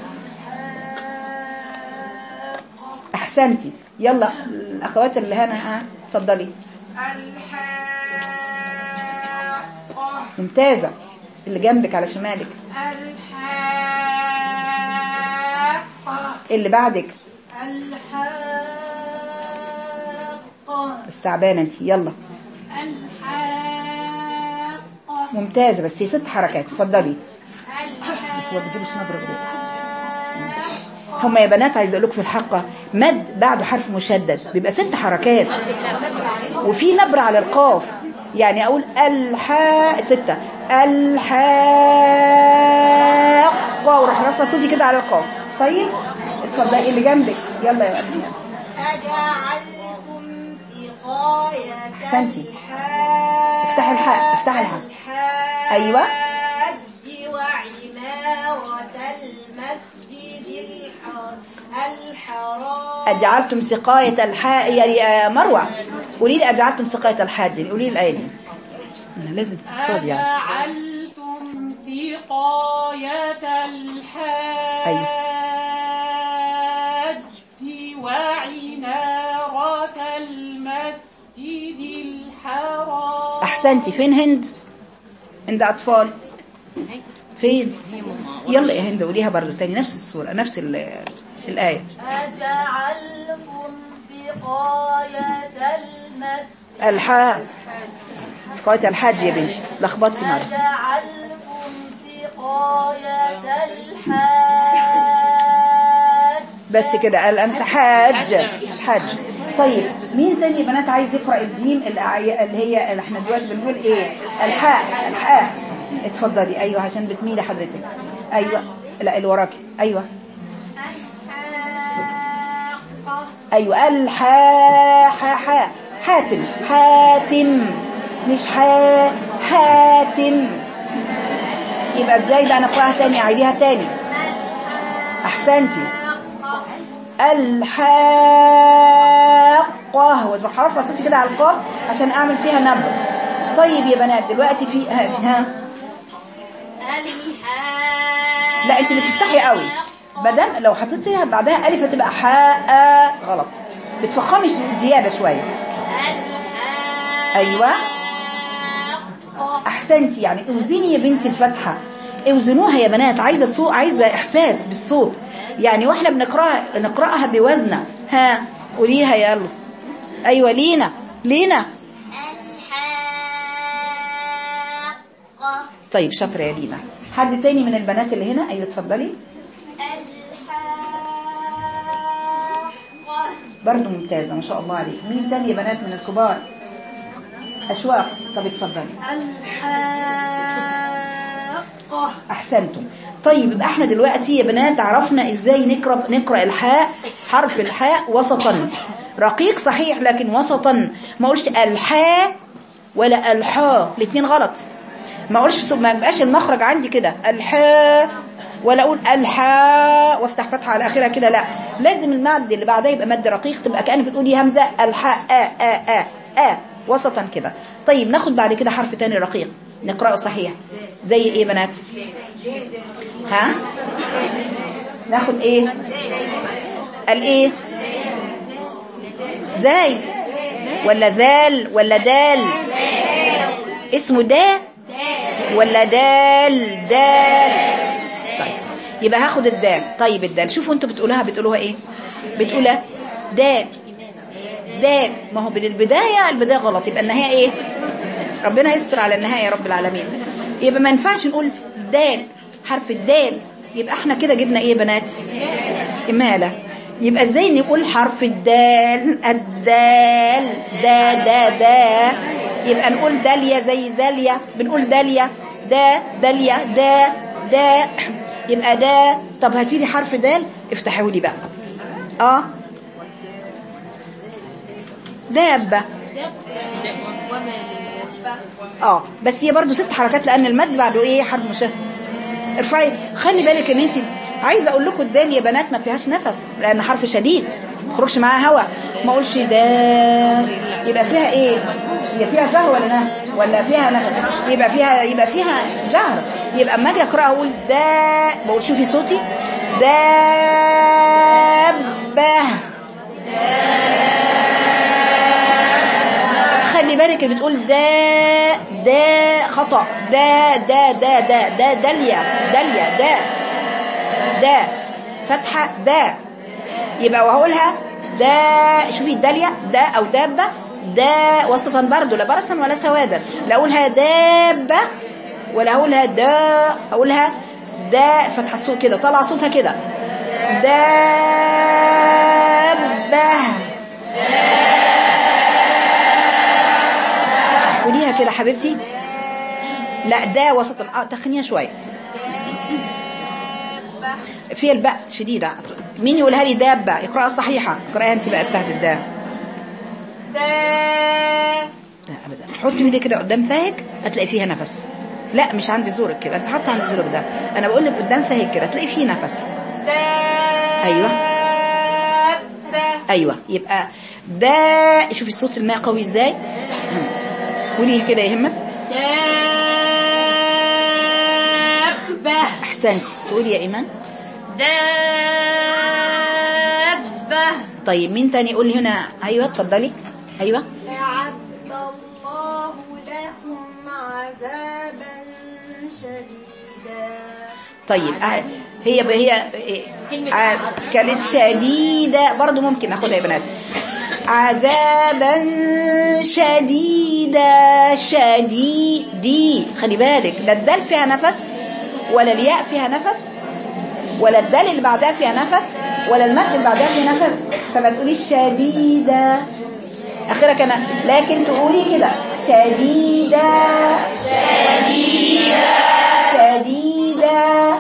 احسنتي يلا الاخوات اللي هنا ها اتفضلي الحاقة ممتازة اللي جنبك على شمالك الحاقة اللي بعدك الحاقة بس تعبانة انت يلا الحاقة ممتازة بس هي ست حركات اتفضلي هو بيجيبش نبرة بريء هما يا بنات عايز اقول لكم في الحلقة مد بعده حرف مشدد بيبقى ست حركات وفي نبرة على القاف يعني اقول الحاء ستة الحاقة وراح رافعه صوتي كده على القاف طيب اتفضلي اللي جنبك يلا يا ابني أجعلكم سقاية أحسنتي. الحاج افتحي الحاء افتحي الحاء أيوة. وعمارة المسجد الحر- الحرام أجعلتم سقاية الحاء يا يا مروة قولي لي أجعلتم سقاية الحاج يعني قولي لي الآية دي أنا لازم تتصاد يعني أجعلتم سقاية الحاج وعمارة المسجد الحرام أحسنتي فين هند هند أطفال فين يلا يا هند قوليها برضو تاني نفس السورة نفس ال- الآية أجعلكم سقاية المسجد الحاء سقاية الحاج يا بنتي لخبطتي مرة أجعلكم سقاية الحاج بس كده قال أمس حاج حاج طيب مين تاني يا بنات عايز يقرأ الجيم الأع- اللي هي اللي احنا دلوقتي بنقول ايه الحاء الحاء اتفضلي ايوه عشان بتميلي حضرتك ايوه لا اللي وراكي ايوه ايوه الحاء حاء حاء حاتم حاتم مش حاء حاتم يبقى ازاي بقى نقراها تاني عيديها تاني احسنتي الحاقة وتروح رافعه صوتي كده على القاف عشان اعمل فيها نبر طيب يا بنات دلوقتي في ها, ها. لا انت بتفتحي قوي مادام لو حطيتيها بعدها الف هتبقى حاء غلط بتفخمي زياده شويه ايوه احسنتي يعني اوزني يا بنتي الفتحه اوزنوها يا بنات عايزه الصوت عايزه احساس بالصوت يعني واحنا بنقراها نقراها بوزنه ها قوليها يلا ايوه لينا لينا طيب شاطره يا لينا حد تاني من البنات اللي هنا ايوه اتفضلي برضو ممتازه ما شاء الله عليك مين تاني يا بنات من الكبار اشواق طب اتفضلي الحاقة احسنتم طيب يبقى احنا دلوقتي يا بنات عرفنا ازاي نقرا نقرا الحاء حرف الحاء وسطا رقيق صحيح لكن وسطا ما اقولش الحاء ولا الحاء الاثنين غلط ما اقولش ما يبقاش المخرج عندي كده الحاء ولا اقول الحاء وافتح فتحه على اخرها كده لا لازم المد اللي بعدها يبقى مد رقيق تبقى كانك بتقولي همزه الحاء آ آ آ آ وسطا كده طيب ناخد بعد كده حرف تاني رقيق نقراه صحيح زي ايه بنات ها ناخد ايه الايه زاي ولا ذال ولا دال اسمه دا ولا دال دال طيب يبقى هاخد الدال طيب الدال شوفوا انتوا بتقولوها بتقولوها ايه بتقولها دا دا ما هو بالبداية البداية غلط يبقى النهاية ايه ربنا يستر على النهاية يا رب العالمين يبقى ما ينفعش نقول دال حرف الدال يبقى احنا كده جبنا ايه يا بنات إمالة يبقى ازاي نقول حرف الدال الدال دا دا دا يبقى نقول داليا زي داليا بنقول داليا دا داليا دا دا يبقى دا طب هاتيلي حرف دال افتحوا لي بقى اه دابة اه بس هي برضو ست حركات لان المد بعده ايه حرف مشاه ارفعي خلي بالك ان انت عايزه اقول لكم الدال يا بنات ما فيهاش نفس لان حرف شديد ما يخرجش معاها هوا ما اقولش دال يبقى فيها ايه هي فيها فه ولا نه ولا فيها نفس يبقى فيها يبقى فيها جهر يبقى اما اجي اقراها اقول دا بقول شوفي صوتي دابه خلي بالك بتقول دا دا خطأ دا دا دا دا دا داليا داليا دا دا فتحة دا يبقى وهقولها دا شوفي داليا دا أو دابة دا وسطا برضو لا برسا ولا سوادا لا أقولها دابة ولا هقولها دا هقولها دا فتحة الصوت كده طلع صوتها كده دابة قوليها كده حبيبتي لا ده وسط اه تخنيها شويه في الباء شديده مين يقولها لي دابه اقراها صحيحه اقراها انت بقى بتاعت الدال دا لا ابدا حطي ايدك كده قدام فاهك هتلاقي فيها نفس لا مش عند زورك كده انت حاطه عند زورك ده انا بقول لك قدام فاهك كده هتلاقي فيه نفس دا أيوة. دا ايوه يبقى ده شوفي الصوت الماء قوي ازاي قولي كده يا همت دابة احسنتي تقولي يا ايمان دابة طيب مين تاني يقول لي هنا ايوه اتفضلي ايوه أعد الله لهم عذابا شديدا طيب آه، هي هي آه، كانت شديدة برضو ممكن ناخدها يا بنات عذابا شديدا شديدي خلي بالك لا الدال فيها نفس ولا الياء فيها نفس ولا الدال اللي بعدها فيها نفس ولا المد اللي بعدها فيها نفس فما تقوليش شديدة أخيرا كان لكن تقولي كده شديدة شديدة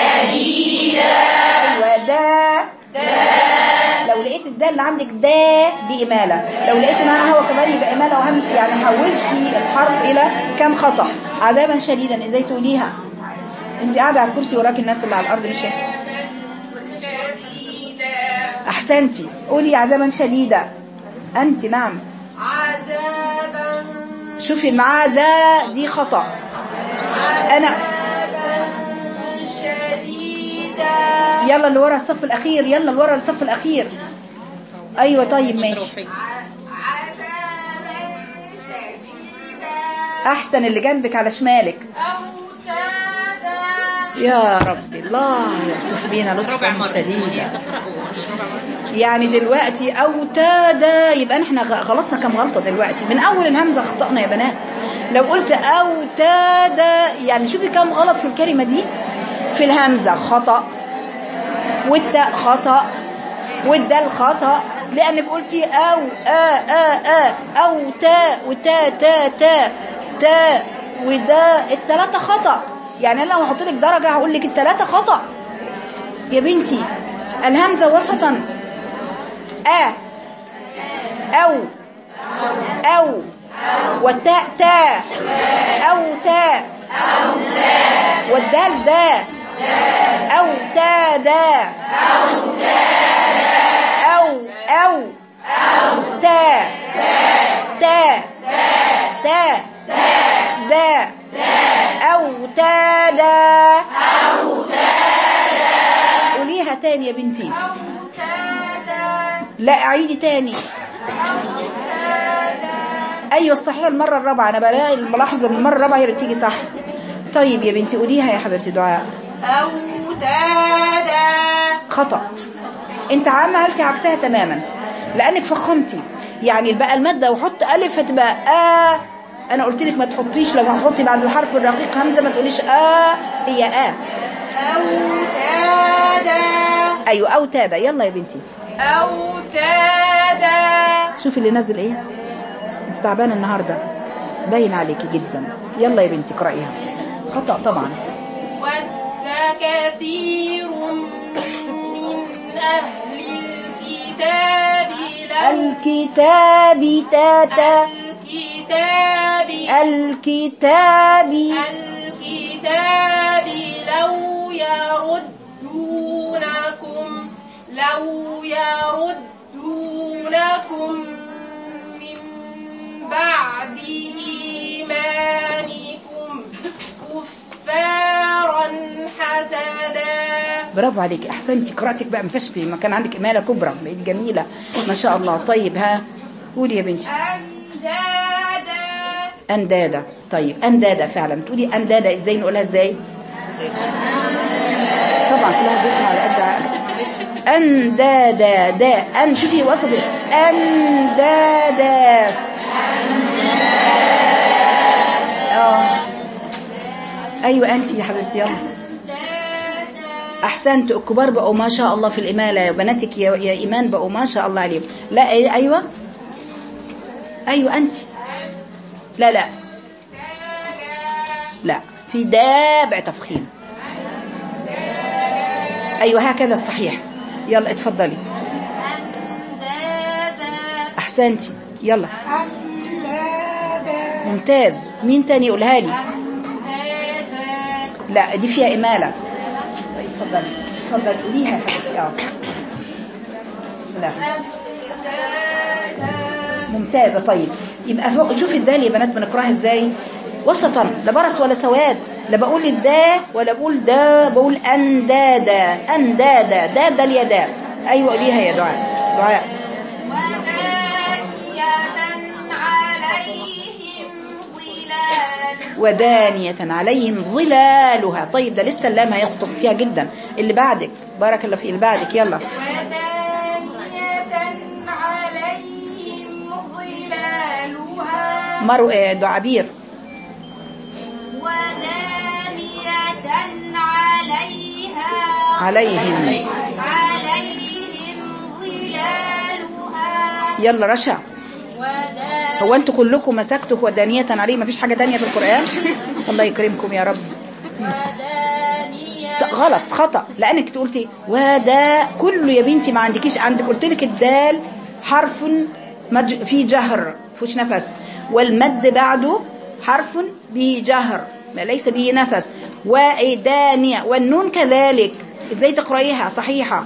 أيوة دا لو لقيت الدال اللي عندك دا دي إمالة لو لقيت معاها هو كمان يبقى إمالة وهمس يعني حولتي الحرف إلى كم خطأ عذابا شديدا إزاي تقوليها انت قاعدة على الكرسي وراك الناس اللي على الأرض مش شايفة. أحسنتي قولي عذابا شديدا أنت نعم عذابا شوفي معاه ذا دي خطأ أنا شديدا يلا اللي ورا الصف الأخير يلا اللي ورا الصف الأخير أيوة طيب ماشي عذابا شديدا أحسن اللي جنبك على شمالك أوتادا يا رب الله يلطف بينا لطفا شديدا يعني دلوقتي أوتادا يبقى احنا غ- غلطنا كم غلطة دلوقتي من أول الهمزة خطأنا يا بنات لو قلت أوتادا يعني شوفي كم غلط في الكلمة دي في الهمزة خطأ والتاء خطأ والدال خطأ لأنك قلتي أو آ آ آ أو تا وتا تا تا تا ودا التلاتة خطأ يعني أنا لو هحط لك درجة هقول لك التلاتة خطأ يا بنتي الهمزة وسطا آ أو أو والتاء تا أو تا والدال دا أو تا دا أو أو تا تا تا دا أو تا دا قوليها تاني يا بنتي لا اعيدي تاني ايوه الصحيح المره الرابعه انا بلاقي الملاحظه ان المره الرابعه هي اللي بتيجي صح طيب يا بنتي قوليها يا حبيبتي دعاء أودادا خطأ انت عملتي عكسها تماما لانك فخمتي يعني بقى المادة وحط الف هتبقى آ انا قلت لك ما تحطيش لو هتحطي بعد الحرف الرقيق همزة ما تقوليش آ هي آ أودادا ايوه او تابع يلا يا بنتي أوتادا شوفي اللي نزل ايه انت تعبانه النهارده باين عليكي جدا يلا يا بنتي اقرايها خطأ طبعا ود كثير من أهل الكتاب لو الكتاب تاتا الكتاب الكتاب الكتاب لو يردونكم لو يردونكم من بعد إيمانكم كفارا حسدا برافو عليك احسنتي قراءتك بقى ما فيهاش في مكان عندك اماله كبرى بقيت جميله ما شاء الله طيب ها قولي يا بنتي أندادا اندادا طيب اندادا فعلا تقولي اندادا ازاي نقولها ازاي طبعا كل واحد بيسمع على قد عقله اندادا دا ان شوفي وسط اندادا اه ايوه انت يا حبيبتي يلا احسنت الكبار بقوا ما شاء الله في الاماله يا بناتك يا, يا ايمان بقوا ما شاء الله عليهم لا إيه، ايوه ايوه انت لا لا لا في دابع تفخيم ايوه هكذا الصحيح يلا اتفضلي احسنتي يلا ممتاز مين تاني يقولها لي لا دي فيها اماله طيب اتفضلي اتفضلي قوليها يا حبيبتي اه بسم الله ممتازة طيب يبقى فوق شوفي الدال يا بنات بنقراها ازاي وسطا لا برص ولا سواد لا بقول الدا ولا بقول دا بقول اندادا اندادا دا دا اليدا ايوه قوليها يا دعاء دعاء ودانية ودانية عليهم ظلال عليهم ظلالها طيب ده لسه اللام هيخطب فيها جدا اللي بعدك بارك الله في اللي بعدك يلا ودانية عليهم ظلالها مروا آه، دعابير ودانية عليها عليهم عليهم ظلالها يلا رشا ودانية هو انتوا كلكم مسكتوا ودانية عليه مفيش حاجة تانية في القرآن الله يكرمكم يا رب ودانية ط- غلط خطأ لأنك قلتي ودا كله يا بنتي ما عندكيش عندك قلت لك الدال حرف مج... فيه جهر فيهوش نفس والمد بعده حرف به جهر ما ليس به نفس ودانية والنون كذلك ازاي تقرأيها صحيحة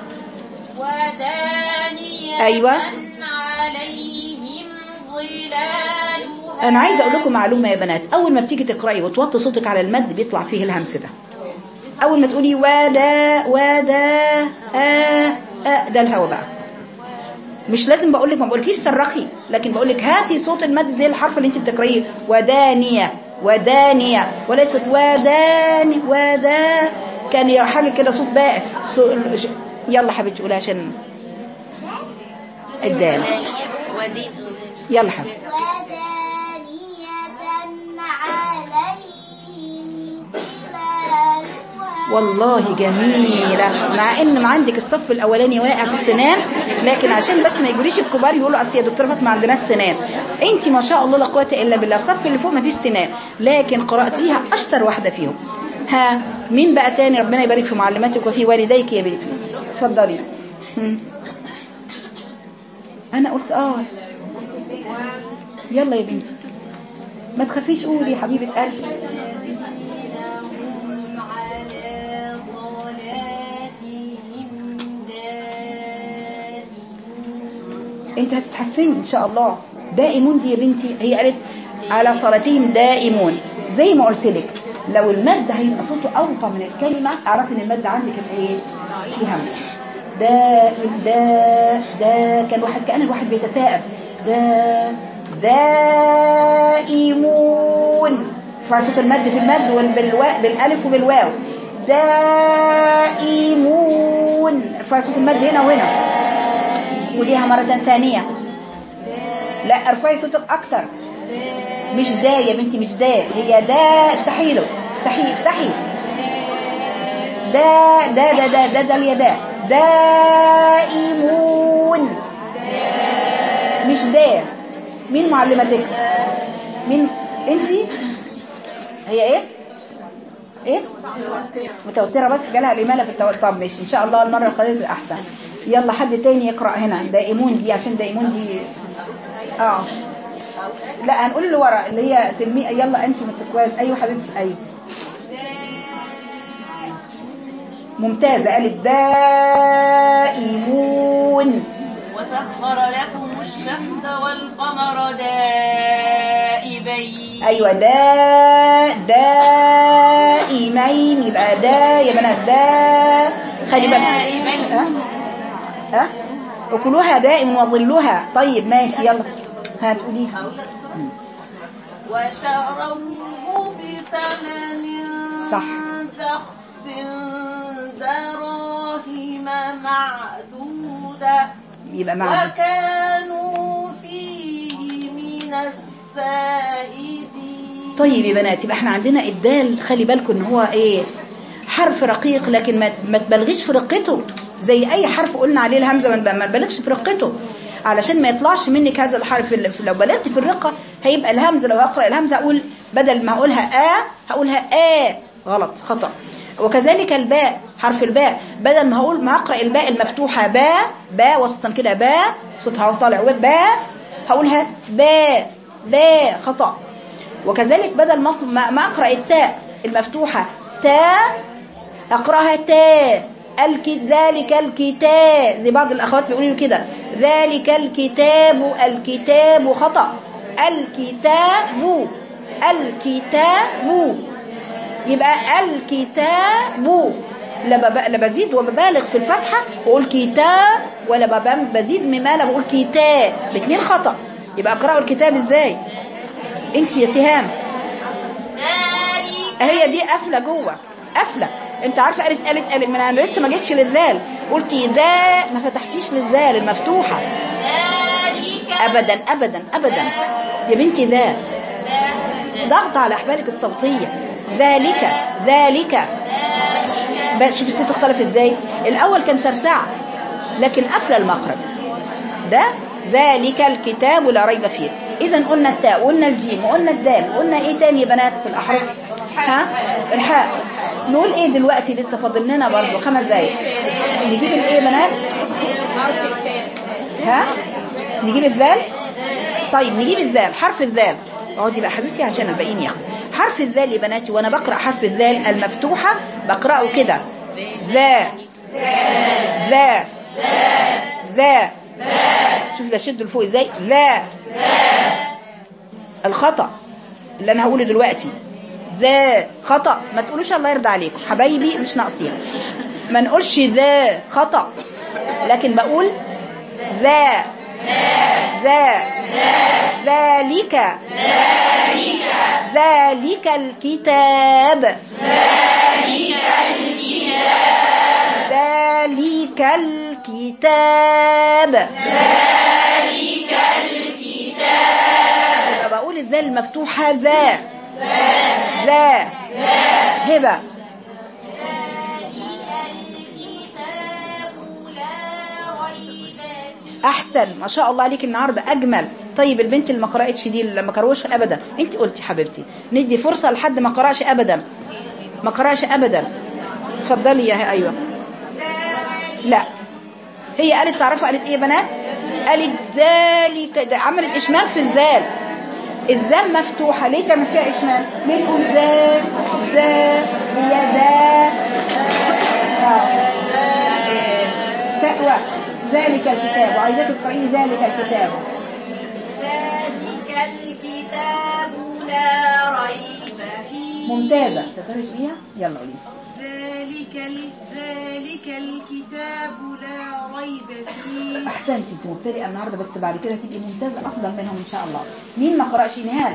ودانية أيوة. عليهم ظلالها انا عايزه اقول لكم معلومه يا بنات اول ما بتيجي تقراي وتوطي صوتك على المد بيطلع فيه الهمس ده اول ما تقولي ودا ودا آ آ ده الهوا بقى مش لازم بقول لك ما بقولكيش صرخي لكن بقول لك هاتي صوت المد زي الحرف اللي انت بتقرايه ودانيه ودانيه وليست وداني ودا كان يا حاجه كده صوت بقى صو... يلا حبيبتي قولها عشان الدال يلا حبيبتي ودانية عليهم ظلالها والله جميلة مع ان ما عندك الصف الاولاني واقع في السنان لكن عشان بس ما يجريش الكبار يقولوا اصل يا دكتوره فاطمه ما عندناش سنان انت ما شاء الله لا قوه الا بالله الصف اللي فوق ما فيش سنان لكن قراتيها اشطر واحده فيهم ها مين بقى تاني ربنا يبارك في معلماتك وفي والديك يا بنتي اتفضلي هم. انا قلت اه يلا يا بنتي ما تخافيش قولي يا حبيبه قلبي هم على صلاتهم دائمون انت هتتحسني ان شاء الله دائمون دي يا بنتي هي قالت على صلاتهم دائمون زي ما قلت لك لو المد هيبقى صوته اوطى من الكلمه اعرفي ان المد عندك ايه في همس دا دا دا كان واحد كأن الواحد بيتثاءب دا دائمون ارفع صوت المد في المد وبالواو بالالف وبالواو دائمون ارفع صوت المد هنا وهنا قوليها مرة ثانية لا ارفعي صوتك اكتر مش دا يا بنتي مش دا هي دا افتحي له افتحي افتحي دا دا دا دا دا دا هي دا دائمون مش دا مين معلمتك مين انتي هي ايه ايه متوتره بس جالها الاماله في التوتر طب ماشي ان شاء الله المره القادمه تبقى احسن يلا حد تاني يقرا هنا دائمون دي عشان دائمون دي اه لا هنقول اللي ورا اللي هي تلمي يلا انت متكويس ايوه حبيبتي ايوه ممتازه قالت دائمون وسخر لكم الشمس والقمر دائبين ايوه دا دائمين يبقى دا يا بنات دا خلي بالك ها ها وكلوها دائم وظلها طيب ماشي يلا هتقوليها وشروه بثمن صح. بخس دراهم معدودة يبقى معنا وكانوا فيه من الزائدين طيب يا بنات يبقى احنا عندنا الدال خلي بالكم ان هو ايه حرف رقيق لكن ما ما تبالغيش في رقته زي اي حرف قلنا عليه الهمزه ما ما تبالغش في رقته علشان ما يطلعش منك هذا الحرف اللي لو بلغت في الرقه هيبقى الهمزه لو اقرا الهمزه اقول بدل ما اقولها ا هقولها ا غلط خطا وكذلك الباء حرف الباء بدل ما هقول ما اقرا الباء المفتوحه باء باء وسطا كده باء صوتها طالع باء هقولها باء باء خطا وكذلك بدل ما ما ما اقرا التاء المفتوحه تاء اقراها تاء الك ذلك الكتاب زي بعض الاخوات بيقولوا كده ذلك الكتاب الكتاب خطا الكتاب الكتاب يبقى الكتاب لا بب- لا بزيد وببالغ في الفتحه واقول كتاب ولا بب- بزيد مماله بقول كتاب الاثنين خطا يبقى اقراوا الكتاب ازاي انت يا سهام هي دي قافله جوه قافله انت عارفه قالت قالت قالت من انا لسه ما جيتش للذال قلتي ذا ما فتحتيش للذال المفتوحه ابدا ابدا ابدا يا بنتي ذا ضغط على احبالك الصوتيه ذلك ذلك بقى شوفي الصوت اختلف ازاي الاول كان سرسعه لكن قافله المخرج ده ذلك الكتاب لا ريب فيه اذا قلنا التاء وقلنا الجيم وقلنا الدال وقلنا ايه تاني يا بنات في الاحرف ها الحاء نقول ايه دلوقتي لسه فاضل لنا برضه خمس دقايق نجيب الايه يا بنات ها نجيب الذال طيب نجيب الذال حرف الذال اقعدي بقى حبيبتي عشان الباقيين ياخدوا حرف الذال يا بناتي وانا بقرا حرف الذال المفتوحه بقراه كده ذا ذا ذا شوفي بشد لفوق ازاي ذا الخطا اللي انا هقوله دلوقتي ذا خطا ما تقولوش الله يرضى عليكم حبايبي مش ناقصين ما نقولش ذا خطا لكن بقول ذا ذا ذلك ذلك الكتاب ذلك الكتاب ذلك الكتاب بقول الذال المفتوحة ذا ذا هبة احسن ما شاء الله عليك النهارده اجمل طيب البنت اللي ما قراتش دي اللي ما قروش ابدا انت قلتي حبيبتي ندي فرصه لحد ما قراش ابدا ما قراش ابدا اتفضلي يا ايوه لا هي قالت تعرفوا قالت ايه يا بنات قالت ذلك ده عملت اشمال في الذال الذال مفتوحه ليه تعمل فيها اشمال ليه تقول ذا ذا هي ذا آه. سأوى ذلك الكتاب وعايزاك تقرأي ذلك الكتاب ذلك الكتاب لا ريب فيه ممتازة تقرأي فيها يلا قولي ذلك ذلك ال- ذلك الكتاب لا ريب فيه احسنتي انت مبتدئه النهارده بس بعد كده تبقي ممتازه افضل منهم ان شاء الله مين ما قرأش نهال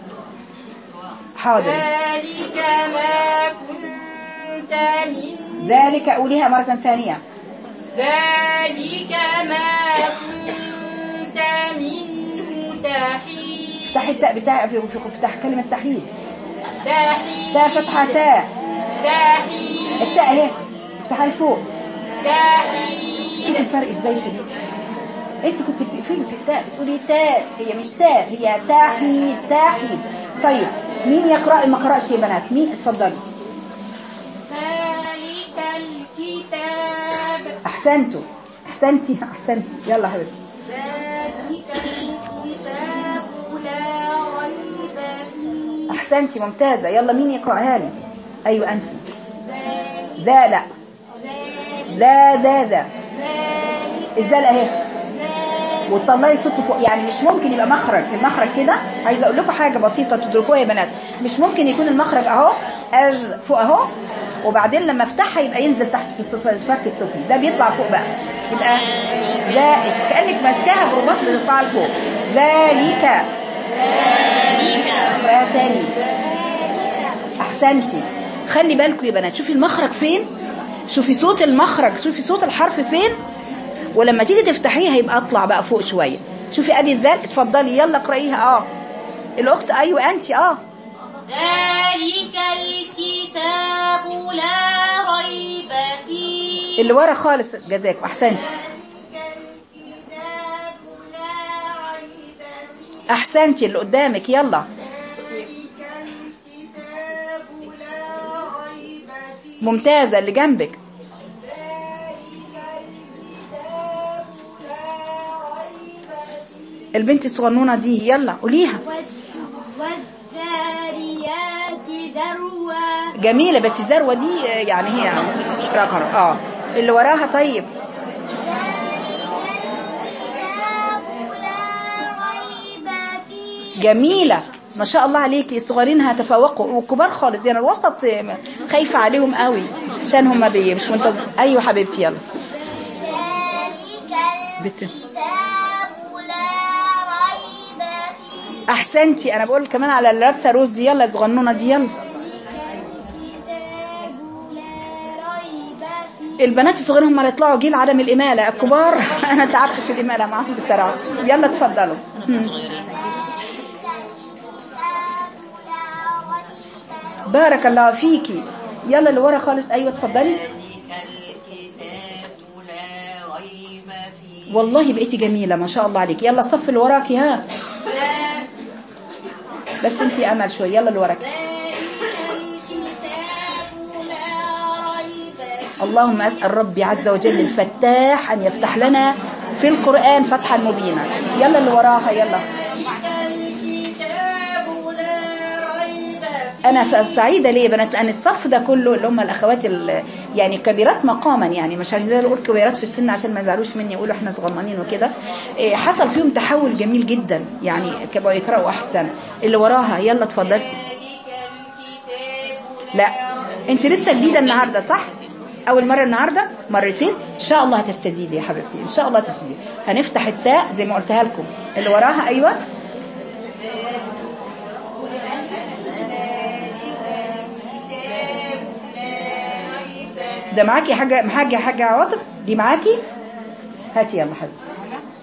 حاضر ذلك ما كنت من ذلك أوليها مرة ثانية ذلك ما كنت منه تحيد افتحي التاء بتاع في في افتح كلمة تحييد تحيد تاء فتحة تاء تحيد التاء اهي افتحها لفوق تحيد شوف الفرق ازاي شديد انت كنت بتقفلي في التاء بتقولي تاء هي مش تاء هي تحيد تحيد طيب مين يقرأ اللي ما قرأش يا بنات مين اتفضلي ذلك الكتاب احسنتوا احسنتي احسنتي يلا يا حبيبتي ذلك الكتاب لا ريب فيه احسنتي ممتازة يلا مين يقرأها لي ايوه انت ذا لا لا ذا ذا الزال اهي وتطلعي صوت فوق يعني مش ممكن يبقى مخرج المخرج كده عايزه اقول لكم حاجه بسيطه تدركوها يا بنات مش ممكن يكون المخرج اهو أز فوق اهو وبعدين لما افتحها يبقى ينزل تحت في الصف- الفك السفلي ده بيطلع فوق بقى يبقى ده كانك ماسكاها برباط بتطلع لفوق ذلك لا تاني احسنتي خلي بالكم يا بنات شوفي المخرج فين شوفي صوت المخرج شوفي صوت الحرف فين ولما تيجي تفتحيها يبقى اطلع بقى فوق شويه شوفي ادي الذال اتفضلي يلا اقرايها اه الاخت ايوه انت اه ذلك الكتاب لا ريب فيه اللي ورا خالص جزاك احسنتي الكتاب لا ريب فيه احسنتي اللي قدامك يلا ممتازه اللي جنبك البنت الصغنونه دي يلا قوليها والذاريات ذروا جميله بس الذروه دي آه، يعني هي مش رقم اه اللي وراها طيب الكتاب لا ريب فيه جميلة ما شاء الله عليكي الصغيرين هتفوقوا والكبار خالص يعني الوسط خايفة عليهم قوي عشان هم بي مش منتظر ايوه حبيبتي يلا ذلك بت... الكتاب لا ريب فيه احسنتي انا بقول كمان على اللابسه روز دي يلا الصغنونه دي يلا الكتاب لا ريب فيه البنات الصغيرين هم اللي يطلعوا جيل عدم الاماله الكبار انا تعبت في الاماله معاهم بصراحه يلا اتفضلوا هم. بارك الله فيكي يلا اللي ورا خالص ايوه اتفضلي الكتاب لا ريب فيه والله بقيتي جميلة ما شاء الله عليك يلا الصف اللي وراكي ها بس انتي امل شوية يلا اللي وراكي الكتاب لا ريب فيه اللهم اسال ربي عز وجل الفتاح ان يفتح لنا في القرآن فتحا مبينا يلا اللي وراها يلا الكتاب لا ريب فيه انا ف- سعيده ليه يا بنات لان الصف ده كله اللي هم الاخوات ال- يعني كبيرات مقاما يعني مش عايزه اقول كبيرات في السن عشان ما يزعلوش مني يقولوا احنا صغننين وكده إيه، حصل فيهم تحول جميل جدا يعني كانوا يقراوا احسن اللي وراها يلا اتفضلي لا انت لسه جديده النهارده صح اول مره النهارده مرتين ان شاء الله هتستزيدي يا حبيبتي ان شاء الله هتستزيدي هنفتح التاء زي ما قلتها لكم اللي وراها ايوه ده معاكي حاجه معاكي حاجه عواطف دي معاكي هاتي يلا حبيبتي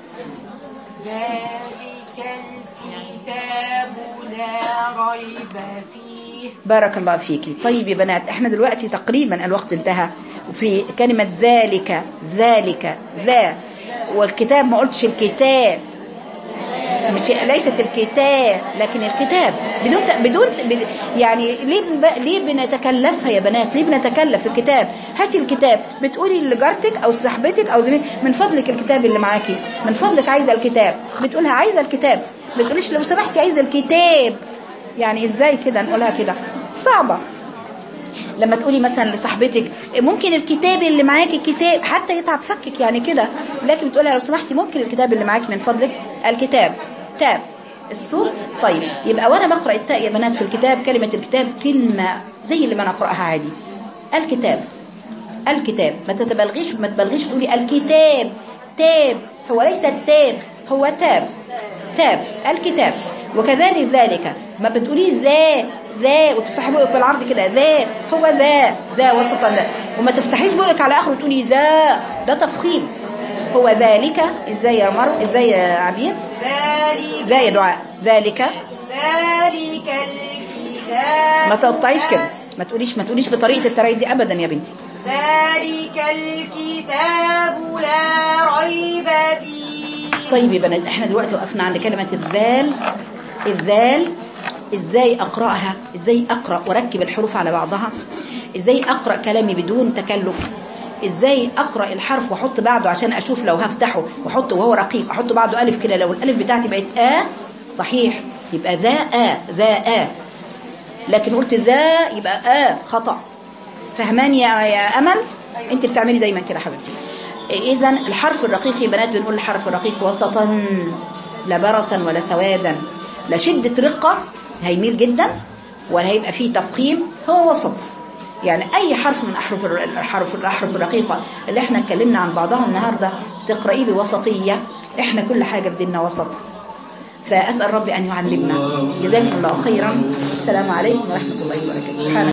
ذلك الكتاب لا ريب فيه بارك الله فيكي طيب يا بنات احنا دلوقتي تقريبا الوقت انتهى في كلمة ذلك ذلك ذا والكتاب ما قلتش الكتاب مش ليست الكتاب لكن الكتاب بدون بدون بد- يعني ليه بن- ليه بنتكلفها يا بنات ليه بنتكلف الكتاب هاتي الكتاب بتقولي لجارتك او صاحبتك او زميلك من فضلك الكتاب اللي معاكي من فضلك عايزه الكتاب بتقولها عايزه الكتاب بتقوليش لو سمحتي عايزه الكتاب يعني ازاي كده نقولها كده صعبه لما تقولي مثلا لصاحبتك ممكن الكتاب اللي معاكي كتاب حتى يتعب فكك يعني كده لكن بتقولها لو سمحتي ممكن الكتاب اللي معاكي من فضلك الكتاب تاب الصوت طيب يبقى وانا بقرا التاء يا بنات في الكتاب كلمه الكتاب كلمه زي اللي ما انا اقراها عادي الكتاب الكتاب ما تتبلغيش ما تبلغيش تقولي الكتاب تاب هو ليس التاب هو تاب تاب الكتاب وكذلك ذلك ما بتقولي ذا ذا وتفتحي بقك بالعرض كده ذا هو ذا ذا وسطا ذا وما تفتحيش بقك على اخره وتقولي ذا ده تفخيم هو ذلك ازاي يا مر ازاي يا عبير ذلك ذا يا دعاء ذلك ذلك الكتاب ما تقطعيش كده ما تقوليش ما تقوليش بطريقه الترايد دي ابدا يا بنتي ذلك الكتاب لا ريب فيه طيب يا بنات احنا دلوقتي وقفنا عند كلمة الذال الذال ازاي اقرأها ازاي اقرأ واركب الحروف على بعضها ازاي اقرأ كلامي بدون تكلف ازاي اقرأ الحرف واحط بعده عشان اشوف لو هفتحه واحطه وهو رقيق احط بعده الف كده لو الالف بتاعتي بقت ا صحيح يبقى ذا ا ذا ا لكن قلت ذا يبقى ا خطأ فهماني يا يا امل انت بتعملي دايما كده يا حبيبتي اذا الحرف الرقيق يا بنات بنقول الحرف الرقيق وسطا لا برصا ولا سوادا لا شدة رقة هيميل جدا ولا هيبقى فيه تبقيم هو وسط يعني اي حرف من احرف الر- الحرف الاحرف الرقيقة اللي احنا اتكلمنا عن بعضها النهاردة تقرأيه بوسطية احنا كل حاجة في ديننا وسط فأسأل ربي أن يعلمنا جزاكم الله خيرا السلام عليكم ورحمة الله وبركاته سبحانك